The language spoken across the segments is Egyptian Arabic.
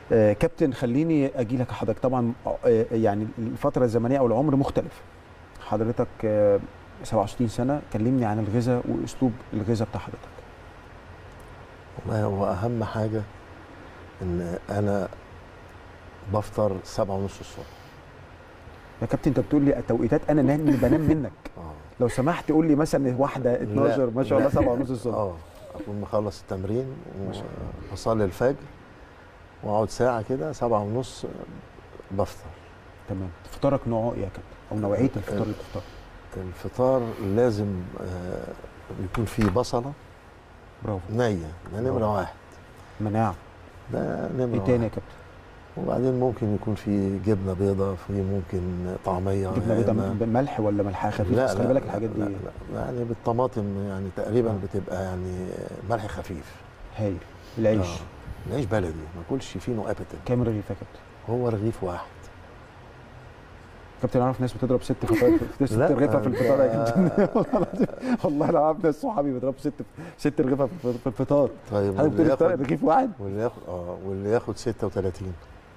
آه كابتن خليني اجي لك حضرتك طبعا آه يعني الفتره الزمنيه او العمر مختلف حضرتك آه 27 سنه كلمني عن الغذاء واسلوب الغذاء بتاع حضرتك والله هو اهم حاجه ان انا بفطر سبعة ونص الصبح يا كابتن انت بتقول لي توقيتات انا نايم بنام منك اه لو سمحت قول لي مثلا واحده 12 ما شاء الله 7 ونص الصبح اه اكون مخلص التمرين ما شاء واصلي الفجر واقعد ساعه كده سبعة ونص بفطر تمام فطارك نوعه ايه يا كابتن او نوعيه الفطار اللي بتفطر الفطار لازم آه، يكون فيه بصله برافو نيه ده نمره برافو. واحد مناعه ده نمره ايه تاني يا واحد كابتن وبعدين ممكن يكون في جبنه بيضه في ممكن طعميه جبنه يا بيضاء إما- ملح ولا ملحها خفيف لا بس خلي لا بالك لا الحاجات لا دي لا يعني بالطماطم يعني تقريبا آه. بتبقى يعني ملح خفيف هايل العيش آه. العيش بلدي ما كلش فيه نو ابيتين كام رغيف يا كابتن هو رغيف واحد كابتن اعرف ناس بتضرب ست فطار ست لا، رغيفه في الفطار يا ده- كابتن والله العظيم والله انا عارف ناس صحابي بيضربوا ست ست رغيفه في في الفطار طيب حضرتك بتقول واللي الفطار ياخد رغيف واحد واللي ياخد اه واللي ياخد 36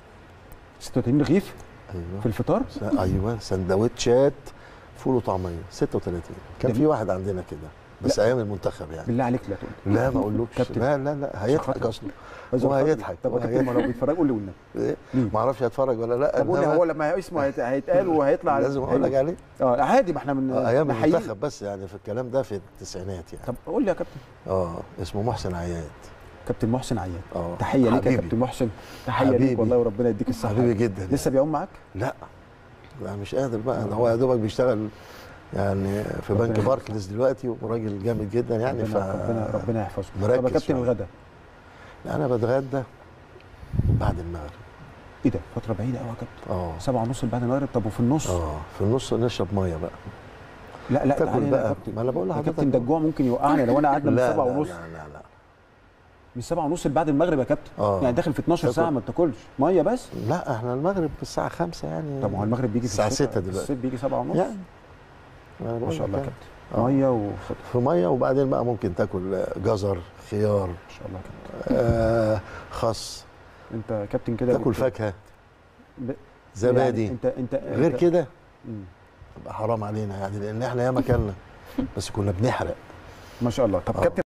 36 رغيف ايوه في الفطار س- ايوه سندوتشات فول وطعميه 36 كان ده- في واحد عندنا كده بس لا. ايام المنتخب يعني بالله عليك لا تقول لا ما اقولكش كابتن. لا لا لا هيضحك خاطر. اصلا عايز هو أفكر. هيضحك، طب هو يا كابتن ما لو هيضحك. بيتفرج قول لي والنبي إيه؟ مين؟ ما اعرفش هيتفرج ولا لا طب قول لي إنما هو لما اسمه هيت- هيتقال وهيطلع لازم اقول لك عليه اه عادي ما احنا من آه، ايام نحييه. المنتخب بس يعني في الكلام ده في التسعينات يعني طب قول لي يا كابتن اه اسمه محسن عياد كابتن محسن عياد اه تحيه ليك يا حبيبي. كابتن محسن تحيه ليك حبيبي. والله وربنا يديك الصحه حبيبي جدا لسه بيعوم معاك لا لا مش قادر بقى ده هو يا دوبك بيشتغل يعني في ربنا بنك يحفظه. باركليز دلوقتي وراجل جامد جدا يعني ف ربنا ربنا ربنا يحفظه مركز طب يا كابتن شوية. الغدا لا، انا بتغدى بعد المغرب ايه ده فتره بعيده قوي يا كابتن اه سبعة ونص بعد المغرب طب وفي النص اه في النص نشرب ميه بقى لا لا تاكل تعالى هنا يا بقى كابتن ما انا بقول يا لحضرتك كابتن ده الجوع ممكن يوقعنا لو انا قعدنا من لا سبعة لا ونص لا لا لا من سبعة ونص بعد المغرب يا كابتن اه يعني داخل في 12 ساعه تاكل. ما بتاكلش ميه بس لا احنا المغرب الساعه 5 يعني طب ما هو المغرب بيجي في الساعه الشتاء. 6 دلوقتي الصيف بيجي سبعة ونص يعني أنا ما بقول شاء لك الله يا يعني. كابتن آه. ميه وخضر في ميه وبعدين بقى ممكن تاكل جزر خيار ما شاء الله يا كابتن آه خس انت يا كابتن كده تاكل بت- فاكهه ب- زبادي يعني انت انت غير انت- كده مم. يبقى حرام علينا يعني لان احنا ياما اكلنا بس كنا بنحرق ما شاء الله طب آه. كابتن